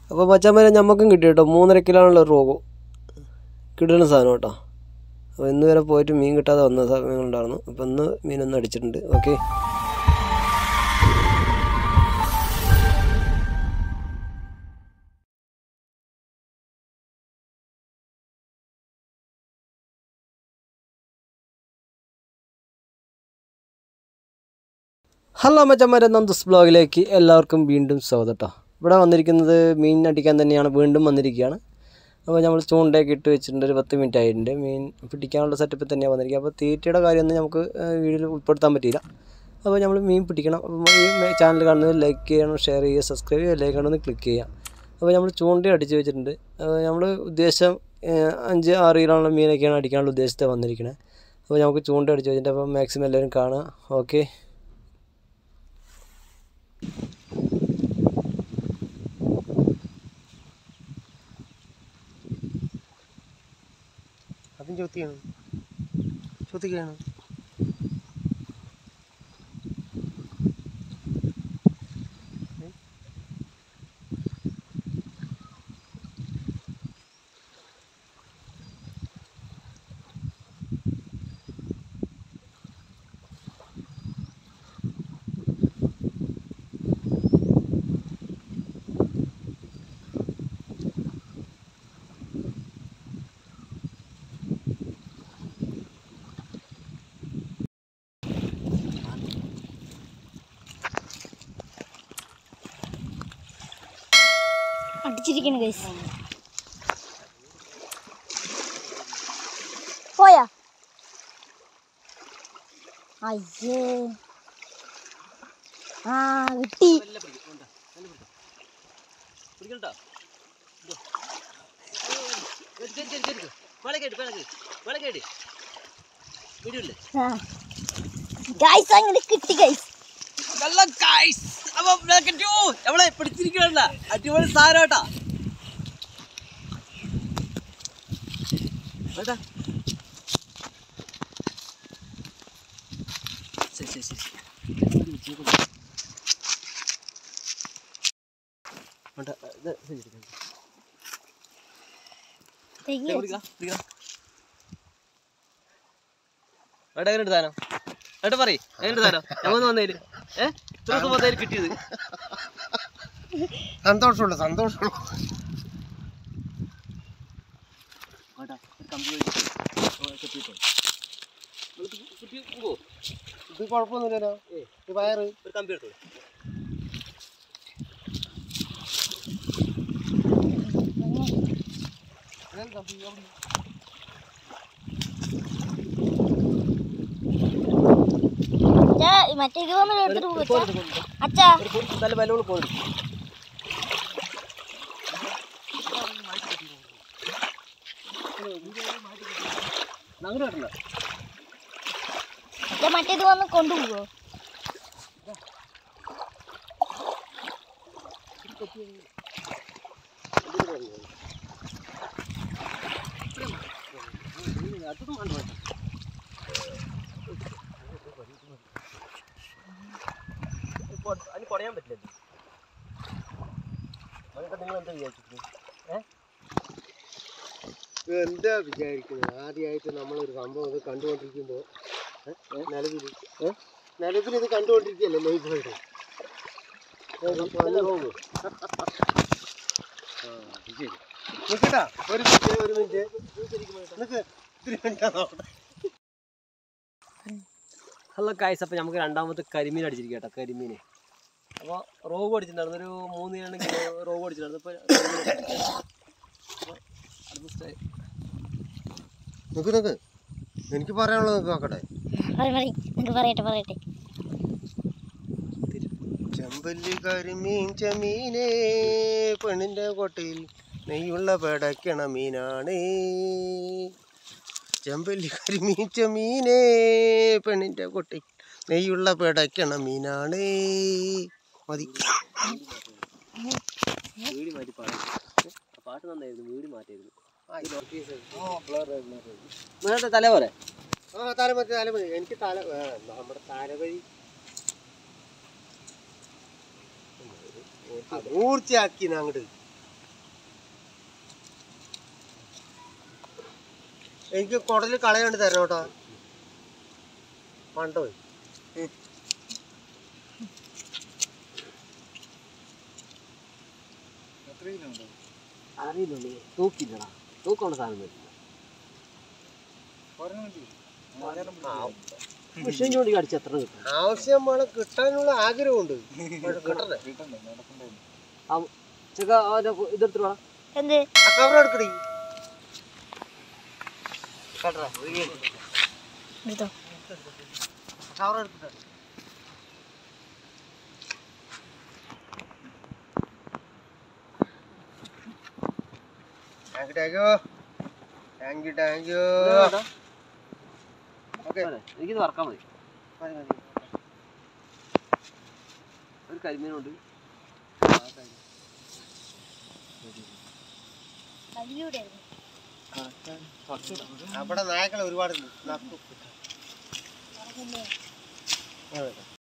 അപ്പോൾ മച്ചാന്മാരെ ഞമ്മക്കും കിട്ടി കേട്ടോ മൂന്നര കിലോയുള്ള റോഗു കിട്ടുന്ന സാധനം കേട്ടോ അപ്പോൾ ഇന്ന് വരെ പോയിട്ട് മീൻ കിട്ടാതെ വന്ന സമയങ്ങളുണ്ടായിരുന്നു അപ്പോൾ ഇന്ന് മീനൊന്നും അടിച്ചിട്ടുണ്ട് ഓക്കെ ഹലോ മച്ചന്മാരെ നന്ദസ് ബ്ലോഗിലേക്ക് എല്ലാവർക്കും വീണ്ടും സ്വാഗതം കേട്ടോ ഇവിടെ വന്നിരിക്കുന്നത് മീൻ അടിക്കാൻ തന്നെയാണ് വീണ്ടും വന്നിരിക്കുകയാണ് അപ്പോൾ നമ്മൾ ചൂണ്ടയൊക്കെ ഇട്ട് വെച്ചിട്ടുണ്ട് ഒരു പത്ത് മിനിറ്റ് ആയിട്ടുണ്ട് മീൻ പിടിക്കാനുള്ള സെറ്റപ്പിൽ തന്നെയാണ് വന്നിരിക്കുക അപ്പോൾ തീറ്റയുടെ കാര്യമൊന്നും നമുക്ക് വീഡിയോയിൽ ഉൾപ്പെടുത്താൻ പറ്റിയില്ല അപ്പോൾ നമ്മൾ മീൻ പിടിക്കണം അപ്പോൾ ഈ ചാനൽ കാണുന്നത് ലൈക്ക് ചെയ്യണം ഷെയർ ചെയ്യുക സബ്സ്ക്രൈബ് ചെയ്യുക ലൈക്ക് ഒന്ന് ക്ലിക്ക് ചെയ്യുക അപ്പോൾ നമ്മൾ ചൂണ്ട അടിച്ച് വെച്ചിട്ടുണ്ട് നമ്മൾ ഉദ്ദേശം ഏഹ്, അഞ്ച് ആറ് കിലോയുള്ള മീനൊക്കെയാണ് അടിക്കാനുള്ള ഉദ്ദേശത്തെ വന്നിരിക്കുന്നത് അപ്പോൾ നമുക്ക് ചൂണ്ട അടിച്ച് വെച്ചിട്ടുണ്ട് അപ്പോൾ മാക്സിമം എല്ലാവരും കാണുക ഓക്കെ അതും ചോത്തിയാണ് ചോത്തിക്കാണ് അടിച്ചിരിക്കണ ഗൈസ് പോയാ അയ്യേ ആ കിട്ടി ഗൈസ് അങ്ങനെ കിട്ടി ഗൈസ് നമ്മളെ പിടിച്ചിരിക്കണ അടിപൊളി സാധനം കേട്ടാ വേണ്ടാ. ശരി ശരി ശരി വേണ്ട, ഇത് ശരി, ശരി, ശരി. ദേ, പിടിക്കാം, പിടിക്കാം. വേണ്ട എങ്ങനെ സാധനം ഏട്ടാ പറയ് എങ്ങനെ സാധനം ഞമ്മന്ന് വന്നേല് ഏ ഇത്ര ദിവസം വന്നേല് കിട്ടിയത് സന്തോഷമുള്ളൂ സന്തോഷമുള്ളൂ വേണ്ട ഒരു കമ്പി വഴി കെട്ടിട്ടോ കുട്ടി പോവോ ഇത് കുഴപ്പമൊന്നുമില്ലല്ലോ ഇത് വയറ് ഒരു കമ്പി എടുത്തോ മറ്റേ ഇത് വന്നിട്ട് എടുത്തിട്ട് പോവാ അച്ഛാ നല്ല ബലമുള്ള കോഴി അങ്ങനെ കേട്ടല്ലോ അച്ഛാ മറ്റേത് വന്ന് കൊണ്ടുപോവോ അതിന് കുടയാൻ പറ്റില്ല അതൊക്കെ നിങ്ങൾ എന്താ വിചാരിച്ചിട്ട് ഏഹ് ഇത് എന്താ വിചാരിക്കുന്നത് ആദ്യമായിട്ട് നമ്മളൊരു സംഭവം ഇത് കണ്ടുകൊണ്ടിരിക്കുമ്പോൾ നിലവിൽ നിലവിൽ ഇത് കണ്ടുകൊണ്ടിരിക്കുകയല്ലേ ലൈഫായിട്ട് നിൽക്കട്ടാ ഒരു മിനിറ്റ് ഒരു മിനിറ്റ് നിൽക്ക് ഇത്തിരി മിനിറ്റ് ഹലോ കായ്സ് അപ്പോൾ നമുക്ക് രണ്ടാമത്തെ കരിമീൻ അടിച്ചിരിക്കുക കേട്ടോ കരിമീൻ അപ്പോൾ റോഗ് അടിച്ചിട്ടുണ്ടായിരുന്നു ഒരു മൂന്ന് കിലോണെങ്കിൽ റോഗ് അടിച്ചിട്ടുണ്ടായിരുന്നു ഇപ്പോൾ നിൽക്ക് നിൽക്ക് എനിക്ക് പറയാനുള്ളത് നിൽക്ക് നോക്കട്ടെ മതി മതി നിങ്ങൾക്ക് പറയട്ടെ പറയട്ടെ ചെമ്പല്ലി കരിമീൻ ചെമീനേ പെണ്ണിൻ്റെ കൊട്ടയിൽ നെയ്യുള്ള പേടയ്ക്കണ മീനാണേ ചെമ്പല്ലി കരിമീൻ ചെമീനേ പെണ്ണിൻ്റെ കൊട്ടയിൽ നെയ്യുള്ള പേടയ്ക്കണ മീനാണേ മതി വീടി മാറ്റി പാടാം പാട്ട് നന്നായിരുന്നു വീടി മാറ്റിയിരുന്നു നേരത്തെ തല പോരെ ആ തലമതി തലമതി എനിക്ക് തല ആ, നമ്മുടെ തലവഴി പൂർത്തിയാക്കി അങ്ങോട്ട് എനിക്ക് കുടല് കളയാണ്ട് തരണം കേട്ടോ പണ്ടോ അറിയില്ലേ തൂക്കില്ലടാ തൂക്കാണ് സാധനം വരില്ല വിഷം ചൂണ്ടി കടിച്ച് എത്ര കിട്ടും ആവശ്യം പോലെ കിട്ടാനുള്ള ആഗ്രഹമുണ്ട് പക്ഷെ കിട്ടണ്ടേ ചെക്ക അവൻ്റെ ഇതെടുത്തിട്ട് വേണം എന്ത് ആ കവർ എടുക്കടി എടുത്തോ കവർ എടുത്തിട്ട് thank thank you thank you thank you okay എനിക്കിത് വറക്കാൻ മതി ഒരു കരിമീനുണ്ട് കല്ലിയുടെ അവിടെ നായകൾ ഒരുപാടുണ്ട് നക്കും. ആയിരുന്നു അതെ.